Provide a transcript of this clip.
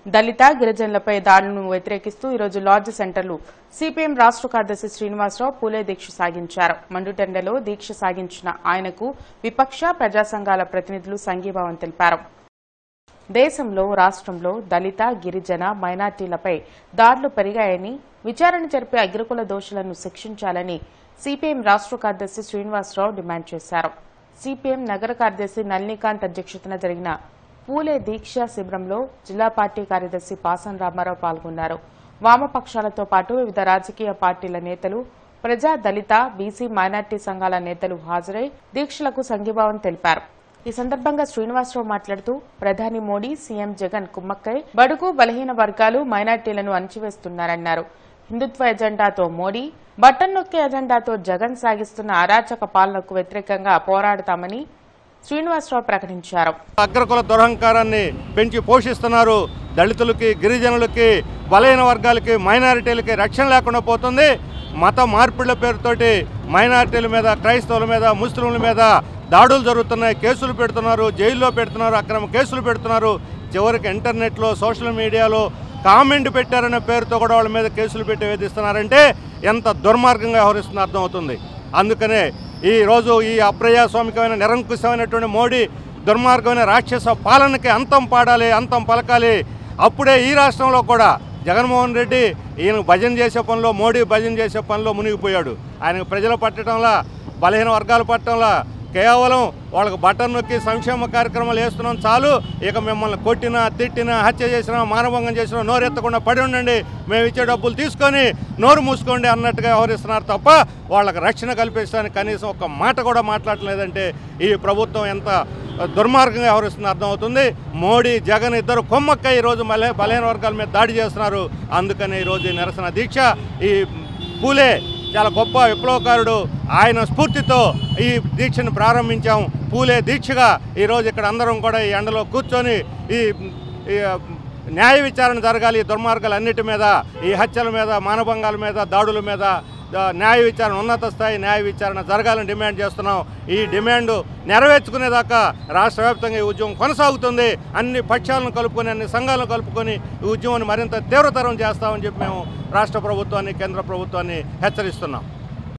దళిత గిరిజనులపై దాడులను వ్యతిరేకిస్తూ ఈరోజు లాడ్జ్ సెంటర్లు సిపిఎం రాష్ట్ర కార్యదర్శి శ్రీనివాసరావు పూలే దీక్ష సాగించారు మండుటెండలో దీక్ష సాగించిన ఆయనకు విపక్ష ప్రజా సంఘాల ప్రతినిధులు సంఘీభావం తెలిపారు దేశంలో రాష్ట్రంలో దళిత గిరిజన మైనార్టీలపై దాడులు పెరిగాయని విచారణ జరిపే అగ్రకుల దోషులను శిక్షించాలని సిపిఎం రాష్ట్ర కార్యదర్శి శ్రీనివాసరావు డిమాండ్ చేశారు సిపిఎం నగర కార్యదర్శి నళినీకాంత్ అధ్యక్షతన జరిగిన పూలే దీక్ష శిబిరంలో జిల్లా పార్టీ కార్యదర్శి పాసం రామారావు పాల్గొన్నారు వామపక్షాలతో పాటు వివిధ రాజకీయ పార్టీల నేతలు ప్రజా దళిత బీసీ మైనార్టీ సంఘాల నేతలు హాజరై దీక్షలకు సంఘీభావం తెలిపారు ఈ సందర్భంగా శ్రీనివాసరావు మాట్లాడుతూ ప్రధాని మోడీ సీఎం జగన్ కుమ్మక్కై బడుగు బలహీన వర్గాలు మైనార్టీలను అణచివేస్తున్నారన్నారు హిందుత్వ ఎజెండాతో మోడీ బట్టన్ నొక్కే ఎజెండాతో జగన్ సాగిస్తున్న అరాచక పాలనకు వ్యతిరేకంగా పోరాడతామని శ్రీనివాసరావు ప్రకటించారు అగ్రకుల దురహంకారాన్ని పెంచి పోషిస్తున్నారు దళితులకి గిరిజనులకి బలహీన వర్గాలకి మైనారిటీలకి రక్షణ లేకుండా పోతుంది మత మార్పిళ్ల పేరుతోటి మైనారిటీల మీద క్రైస్తవుల మీద ముస్లింల మీద దాడులు జరుగుతున్నాయి కేసులు పెడుతున్నారు జైల్లో పెడుతున్నారు అక్రమ కేసులు పెడుతున్నారు చివరికి ఇంటర్నెట్లో సోషల్ మీడియాలో కామెంట్ పెట్టారనే పేరుతో కూడా వాళ్ళ మీద కేసులు పెట్టి వేధిస్తున్నారంటే ఎంత దుర్మార్గంగా వ్యవహరిస్తుందో అర్థమవుతుంది అందుకనే ఈ రోజు ఈ అప్రజాస్వామికమైన నిరంకుశమైనటువంటి మోడీ దుర్మార్గమైన రాక్షస పాలనకి అంతం పాడాలి అంతం పలకాలి అప్పుడే ఈ రాష్ట్రంలో కూడా జగన్మోహన్ రెడ్డి ఈయన భజన చేసే పనిలో మోడీ భజన చేసే పనిలో మునిగిపోయాడు ఆయన ప్రజలు పట్టడంలా బలహీన వర్గాలు పట్టడంలా కేవలం వాళ్ళకి బటన్ నొక్కి సంక్షేమ కార్యక్రమాలు వేస్తున్నాం చాలు ఇక మిమ్మల్ని కొట్టినా తిట్టినా హత్య చేసినా మానభంగం చేసినా నోరు ఎత్తకుండా పడి ఉండండి మేము ఇచ్చే డబ్బులు తీసుకొని నోరు మూసుకోండి అన్నట్టుగా వ్యవహరిస్తున్నారు తప్ప వాళ్ళకి రక్షణ కల్పించడానికి కనీసం ఒక మాట కూడా మాట్లాడలేదంటే ఈ ప్రభుత్వం ఎంత దుర్మార్గంగా వ్యవహరిస్తుందో అర్థమవుతుంది మోడీ జగన్ ఇద్దరు కొమ్మక్క ఈరోజు మళ్ళీ బలహీన వర్గాల మీద దాడి చేస్తున్నారు అందుకని ఈరోజు ఈ నిరసన దీక్ష ఈ పూలే చాలా గొప్ప విప్లవకారుడు ఆయన స్ఫూర్తితో ఈ దీక్షను ప్రారంభించాం పూలే దీక్షగా ఈరోజు ఇక్కడ అందరం కూడా ఈ ఎండలో కూర్చొని ఈ ఈ, న్యాయ విచారణ జరగాలి ఈ దుర్మార్గాలు అన్నిటి మీద ఈ హత్యల మీద మానభంగాల మీద దాడుల మీద ఆ, న్యాయ విచారణ ఉన్నత స్థాయి న్యాయ విచారణ జరగాలని డిమాండ్ చేస్తున్నాం ఈ డిమాండ్ నెరవేర్చుకునేదాకా రాష్ట్ర వ్యాప్తంగా ఈ ఉద్యమం కొనసాగుతుంది అన్ని పక్షాలను కలుపుకొని అన్ని సంఘాలను కలుపుకొని ఈ ఉద్యమాన్ని మరింత తీవ్రతరం చేస్తామని చెప్పి మేము రాష్ట్ర ప్రభుత్వాన్ని కేంద్ర ప్రభుత్వాన్ని హెచ్చరిస్తున్నాం